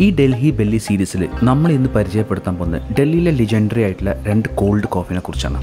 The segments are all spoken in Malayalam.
ഈ ഡൽഹി ബെല്ലി സീരീസിൽ നമ്മൾ ഇന്ന് പരിചയപ്പെടുത്താൻ പോകുന്നത് ഡൽഹിയിലെ ലിജൻഡറി ആയിട്ടുള്ള രണ്ട് കോൾഡ് കോഫിനെ കുറിച്ചാണ്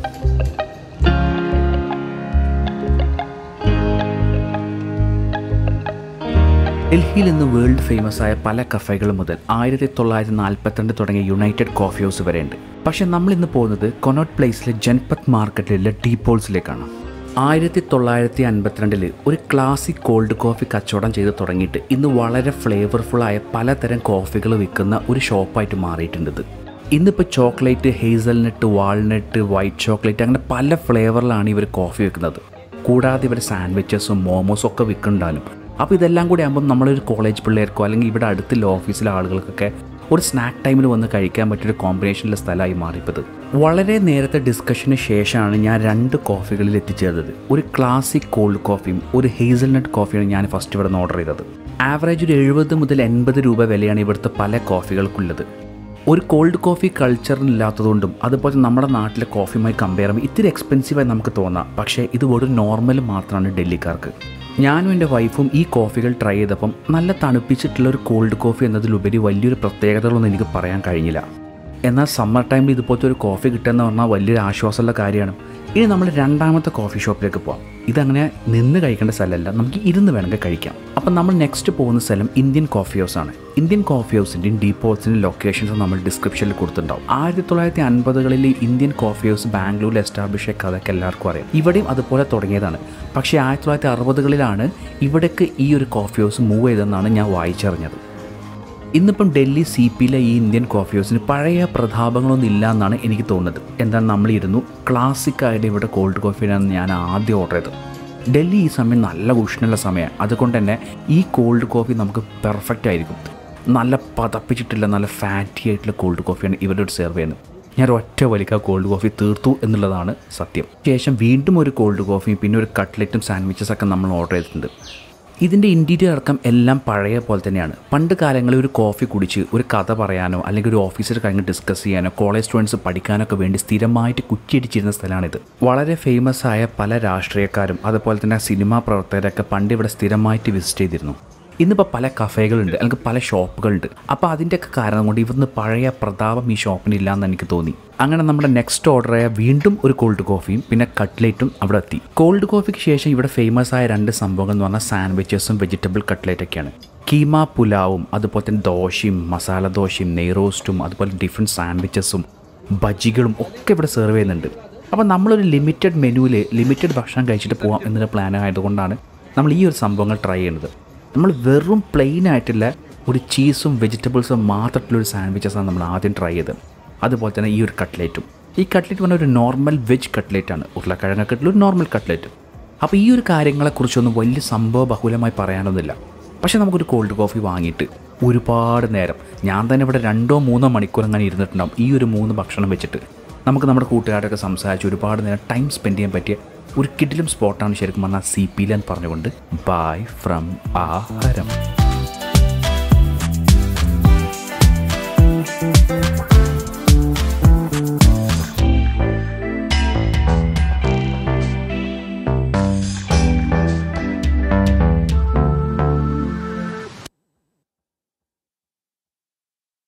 ഡൽഹിയിൽ ഇന്ന് വേൾഡ് ഫേമസ് ആയ പല കഫേകൾ മുതൽ ആയിരത്തി തൊള്ളായിരത്തി നാൽപ്പത്തിരണ്ട് തുടങ്ങിയ യുണൈറ്റഡ് കോഫി ഹൗസ് വരെയുണ്ട് പക്ഷെ നമ്മൾ ഇന്ന് പോകുന്നത് കൊനോട്ട് പ്ലേസിലെ ജൻപത് മാർക്കറ്റിലെ ഡീപോൾസിലേക്കാണ് ആയിരത്തി തൊള്ളായിരത്തി അൻപത്തിരണ്ടിൽ ഒരു ക്ലാസിക് കോൾഡ് കോഫി കച്ചവടം ചെയ്ത് തുടങ്ങിയിട്ട് ഇന്ന് വളരെ ഫ്ലേവർഫുള്ളായ പലതരം കോഫികൾ വിൽക്കുന്ന ഒരു ഷോപ്പായിട്ട് മാറിയിട്ടുണ്ട് ഇത് ഇന്നിപ്പോൾ chocolate hazelnut walnut white chocolate അങ്ങനെ പല ഫ്ലേവറിലാണ് ഇവർ കോഫി വെക്കുന്നത് കൂടാതെ ഇവർ സാൻഡ്വിച്ചസും മോമോസും ഒക്കെ വിൽക്കുന്നുണ്ടാലും അപ്പോൾ ഇതെല്ലാം കൂടി ആകുമ്പം നമ്മളൊരു കോളേജ് പിള്ളേർക്കോ അല്ലെങ്കിൽ ഇവിടെ അടുത്തുള്ള ഓഫീസിലെ ആളുകൾക്കൊക്കെ ഒരു സ്നാക്ക് ടൈമിൽ വന്ന് കഴിക്കാൻ പറ്റിയൊരു കോമ്പിനേഷനിലെ സ്ഥലമായി മാറിയപ്പോൾ വളരെ നേരത്തെ ഡിസ്കഷന് ശേഷമാണ് ഞാൻ രണ്ട് കോഫികളിൽ എത്തിച്ചേർന്നത് ഒരു ക്ലാസിക് കോൾഡ് കോഫിയും ഒരു ഹേസൽനട്ട് കോഫിയാണ് ഞാൻ ഫസ്റ്റ് ഇവിടെ നിന്ന് ഓർഡർ ചെയ്തത് ആവറേജ് ഒരു എഴുപത് മുതൽ എൺപത് രൂപ വിലയാണ് ഇവിടുത്തെ പല കോഫികൾക്കുള്ളത് ഒരു കോൾഡ് കോഫി കൾച്ചറില്ലാത്തതുകൊണ്ടും അതുപോലെ നമ്മുടെ നാട്ടിലെ കോഫിയുമായി കമ്പയർ ചെയ്യുമ്പോൾ ഇത്തിരി എക്സ്പെൻസീവായി നമുക്ക് തോന്നാം പക്ഷേ ഇത് വെറും നോർമൽ മാത്രമാണ് ഡൽഹിക്കാർക്ക് ഞാനും എൻ്റെ വൈഫും ഈ കോഫികൾ ട്രൈ ചെയ്തപ്പം നല്ല തണുപ്പിച്ചിട്ടുള്ള ഒരു കോൾഡ് കോഫി എന്നതിലുപരി വലിയൊരു പ്രത്യേകതകളൊന്നും എനിക്ക് പറയാൻ കഴിഞ്ഞില്ല എന്നാൽ സമ്മർ ടൈമിൽ ഇതുപോലത്തെ ഒരു കോഫി കിട്ടുക എന്ന് പറഞ്ഞാൽ വലിയൊരു ആശ്വാസമുള്ള കാര്യമാണ് ഇനി നമ്മൾ രണ്ടാമത്തെ കോഫി ഷോപ്പിലേക്ക് പോകാം ഇതങ്ങനെ നിന്ന് കഴിക്കേണ്ട സ്ഥലമല്ല നമുക്ക് ഇരുന്ന് വേണമെങ്കിൽ കഴിക്കാം അപ്പം നമ്മൾ നെക്സ്റ്റ് പോകുന്ന സ്ഥലം ഇന്ത്യൻ കോഫി ഹൗസ് ആണ് ഇന്ത്യൻ കോഫി ഹൗസിൻ്റെയും ഡീപോൾസിൻ്റെയും ലൊക്കേഷൻസ് നമ്മൾ ഡിസ്ക്രിപ്ഷനിൽ കൊടുത്തിട്ടുണ്ടാവും ആയിരത്തി തൊള്ളായിരത്തി അൻപതുകളിൽ ഇന്ത്യൻ കോഫി ഹൗസ് ബാംഗ്ലൂരിൽ എസ്റ്റാബ്ലിഷ് ആയ കഥയൊക്കെ എല്ലാവർക്കും അറിയാം ഇവിടെയും അതുപോലെ തുടങ്ങിയതാണ് പക്ഷേ ആയിരത്തി തൊള്ളായിരത്തി അറുപതുകളിലാണ് ഇവിടേക്ക് ഈ ഒരു കോഫി ഹൗസ് മൂവ് ചെയ്തതെന്നാണ് ഞാൻ വായിച്ചറിഞ്ഞത് ഇന്നിപ്പം ഡൽഹി സി പിയിലെ ഈ ഇന്ത്യൻ കോഫി ഹൗസിന് പഴയ പ്രതാപങ്ങളൊന്നും ഇല്ല എന്നാണ് എനിക്ക് തോന്നുന്നത് എന്താണ് നമ്മളിരുന്നു ക്ലാസിക് ആയിട്ട് ഇവിടെ കോൾഡ് കോഫിയാണ് ഞാൻ ആദ്യം ഓർഡർ ചെയ്തത് ഡൽഹി ഈ സമയം നല്ല ഉഷ്ണമുള്ള സമയമാണ് അതുകൊണ്ട് തന്നെ ഈ കോൾഡ് കോഫി നമുക്ക് പെർഫെക്റ്റ് ആയിരിക്കും നല്ല പതപ്പിച്ചിട്ടുള്ള നല്ല ഫാറ്റി ആയിട്ടുള്ള കോൾഡ് കോഫിയാണ് ഇവരോട് സെർവ് ചെയ്യുന്നത് ഞാൻ ഒറ്റ വലിക്ക കോൾഡ് കോഫി തീർത്തു എന്നുള്ളതാണ് സത്യം ശേഷം വീണ്ടും ഒരു കോൾഡ് കോഫിയും പിന്നെ ഒരു കട്ട്ലറ്റും സാൻഡ്വിച്ചസ് ഒക്കെ നമ്മൾ ഓർഡർ ചെയ്തിട്ടുണ്ട് ഇതിൻ്റെ ഇൻറ്റീരിയർ അടക്കം എല്ലാം പഴയ പോലെ തന്നെയാണ് പണ്ട് കാലങ്ങളിൽ ഒരു കോഫി കുടിച്ച് ഒരു കഥ പറയാനോ അല്ലെങ്കിൽ ഒരു ഓഫീസിൽ കഴിഞ്ഞ് ഡിസ്കസ് ചെയ്യാനോ കോളേജ് സ്റ്റുഡൻസ് പഠിക്കാനൊക്കെ വേണ്ടി സ്ഥിരമായിട്ട് കുറ്റിയടിച്ചിരുന്ന സ്ഥലമാണിത് വളരെ ഫേമസ് ആയ പല രാഷ്ട്രീയക്കാരും അതുപോലെ തന്നെ സിനിമാ പ്രവർത്തകരൊക്കെ പണ്ട് ഇവിടെ സ്ഥിരമായിട്ട് വിസിറ്റ് ചെയ്തിരുന്നു ഇന്നിപ്പോൾ പല കഫേകളുണ്ട് അല്ലെങ്കിൽ പല ഷോപ്പുകളുണ്ട് അപ്പോൾ അതിൻ്റെയൊക്കെ കാരണം കൊണ്ട് ഇവിടുന്ന് പഴയ പ്രതാപം ഈ ഷോപ്പിനില്ല എന്ന് എനിക്ക് തോന്നി അങ്ങനെ നമ്മുടെ നെക്സ്റ്റ് ഓർഡറായ വീണ്ടും ഒരു കോൾഡ് കോഫിയും പിന്നെ കട്ട്ലേറ്റും അവിടെ എത്തി കോൾഡ് കോഫിക്ക് ശേഷം ഇവിടെ ഫേമസ് ആയ രണ്ട് സംഭവങ്ങൾ എന്ന് പറഞ്ഞാൽ സാൻഡ്വിച്ചസും വെജിറ്റബിൾ കട്ട്ലേറ്റൊക്കെയാണ് കീമ പുലാവും അതുപോലെ തന്നെ ദോശയും മസാല ദോശയും നെയ്റോസ്റ്റും അതുപോലെ ഡിഫറെൻറ്റ് സാൻഡ്വിച്ചസും ബജികളും ഒക്കെ ഇവിടെ സെർവ് ചെയ്യുന്നുണ്ട് അപ്പോൾ നമ്മളൊരു ലിമിറ്റഡ് മെനുവിൽ ലിമിറ്റഡ് ഭക്ഷണം കഴിച്ചിട്ട് പോകാം എന്നൊരു പ്ലാൻ ആയതുകൊണ്ടാണ് നമ്മൾ ഈ ഒരു സംഭവങ്ങൾ ട്രൈ ചെയ്യുന്നത് നമ്മൾ വെറും പ്ലെയിൻ ആയിട്ടുള്ള ഒരു ചീസും വെജിറ്റബിൾസും മാത്രമായിട്ടുള്ള ഒരു സാൻഡ്വിച്ചസാണ് നമ്മൾ ആദ്യം ട്രൈ ചെയ്തത് അതുപോലെ തന്നെ ഈ ഒരു കട്ട്ലേറ്റും ഈ കട്ട്ലേറ്റ് പറഞ്ഞാൽ ഒരു നോർമൽ വെജ് കട്ട്ലേറ്റ് ആണ് ഉരുളക്കിഴങ്ങൊക്കെയുള്ള ഒരു നോർമൽ കട്ട്ലേറ്റ് അപ്പോൾ ഈ ഒരു കാര്യങ്ങളെക്കുറിച്ചൊന്നും വലിയ സംഭവ ബഹുലമായി പറയാനൊന്നുമില്ല പക്ഷേ നമുക്കൊരു കോൾഡ് കോഫി വാങ്ങിയിട്ട് ഒരുപാട് നേരം ഞാൻ തന്നെ ഇവിടെ രണ്ടോ മൂന്നോ മണിക്കൂർ അങ്ങനെ ഇരുന്നിട്ടുണ്ടാവും ഈ ഒരു മൂന്ന് ഭക്ഷണം വെച്ചിട്ട് നമുക്ക് നമ്മുടെ കൂട്ടുകാരൊക്കെ സംസാരിച്ച് ഒരുപാട് നേരം ടൈം സ്പെൻഡ് ചെയ്യാൻ പറ്റിയ ഒരു കിഡിലും സ്പോട്ടാണ് ശരിക്കും പറഞ്ഞാൽ സി പിയിൽ എന്ന് പറഞ്ഞുകൊണ്ട് ബൈ ഫ്രം ആഹാരം